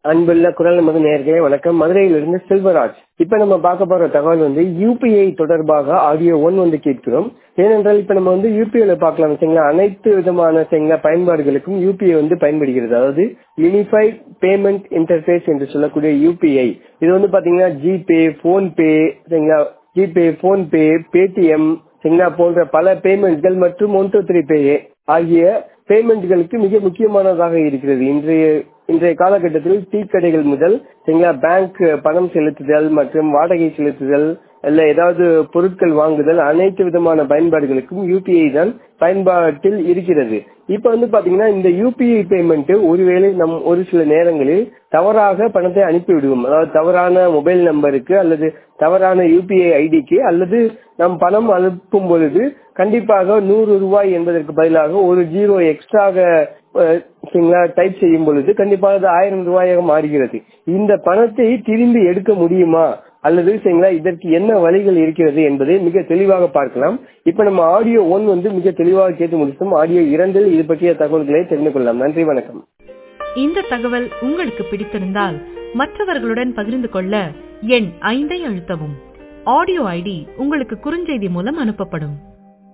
அன்புள்ள குரல் நமது நேர்களே வணக்கம் மதுரையிலிருந்து செல்வராஜ் இப்ப நம்ம பார்க்க போற தகவல் வந்து யூபிஐ தொடர்பாக ஆடியோ ஒன் வந்து கேட்கிறோம் ஏனென்றால் இப்ப நம்ம வந்து யூபிஐல பார்க்கலாம் சரிங்களா அனைத்து விதமான சரிங்களா பயன்பாடுகளுக்கும் யூபிஐ வந்து பயன்படுகிறது அதாவது யூனிஃபைட் பேமெண்ட் இன்டர்ஃபேஸ் என்று சொல்லக்கூடிய யூபிஐ இது வந்து பாத்தீங்கன்னா ஜிபே போன்பே சரிங்களா ஜிபே போன்பே பேடிஎம் சரிங்களா போன்ற பல பேமெண்ட்கள் மற்றும் ஒன் டூ த்ரீ பே ஆகிய பேமெண்ட்களுக்கு மிக முக்கியமானதாக இருக்கிறது இன்றைய இன்றைய காலகட்டத்தில் டீ கடைகள் முதல் சரிங்களா பேங்க் பணம் செலுத்துதல் மற்றும் வாடகை செலுத்துதல் இல்ல ஏதாவது பொருட்கள் வாங்குதல் அனைத்து விதமான பயன்பாடுகளுக்கும் யூபிஐ தான் பயன்பாட்டில் இருக்கிறது இப்ப வந்து பாத்தீங்கன்னா இந்த யூபிஐ பேமெண்ட் ஒருவேளை நம் ஒரு சில நேரங்களில் தவறாக பணத்தை அனுப்பி விடுவோம் அதாவது தவறான மொபைல் நம்பருக்கு அல்லது தவறான யூபிஐ ஐடிக்கு அல்லது நம் பணம் அனுப்பும் பொழுது கண்டிப்பாக நூறு ரூபாய் என்பதற்கு பதிலாக ஒரு ஜீரோ எக்ஸ்ட்ராக டைப் செய்யும் பொழுது கண்டிப்பாக அது ஆயிரம் ரூபாயாக மாறுகிறது இந்த பணத்தை திரும்பி எடுக்க முடியுமா அல்லது சரிங்களா இதற்கு என்ன வழிகள் இருக்கிறது என்பதை மிக தெளிவாக பார்க்கலாம் இப்ப நம்ம ஆடியோ ஒன் வந்து மிக தெளிவாக கேட்டு முடிச்சோம் ஆடியோ இரண்டில் இது பற்றிய தகவல்களை தெரிந்து கொள்ளலாம் நன்றி வணக்கம் இந்த தகவல் உங்களுக்கு பிடித்திருந்தால் மற்றவர்களுடன் பகிர்ந்து கொள்ள எண் ஐந்தை அழுத்தவும் ஆடியோ ஐடி உங்களுக்கு குறுஞ்செய்தி மூலம் அனுப்பப்படும்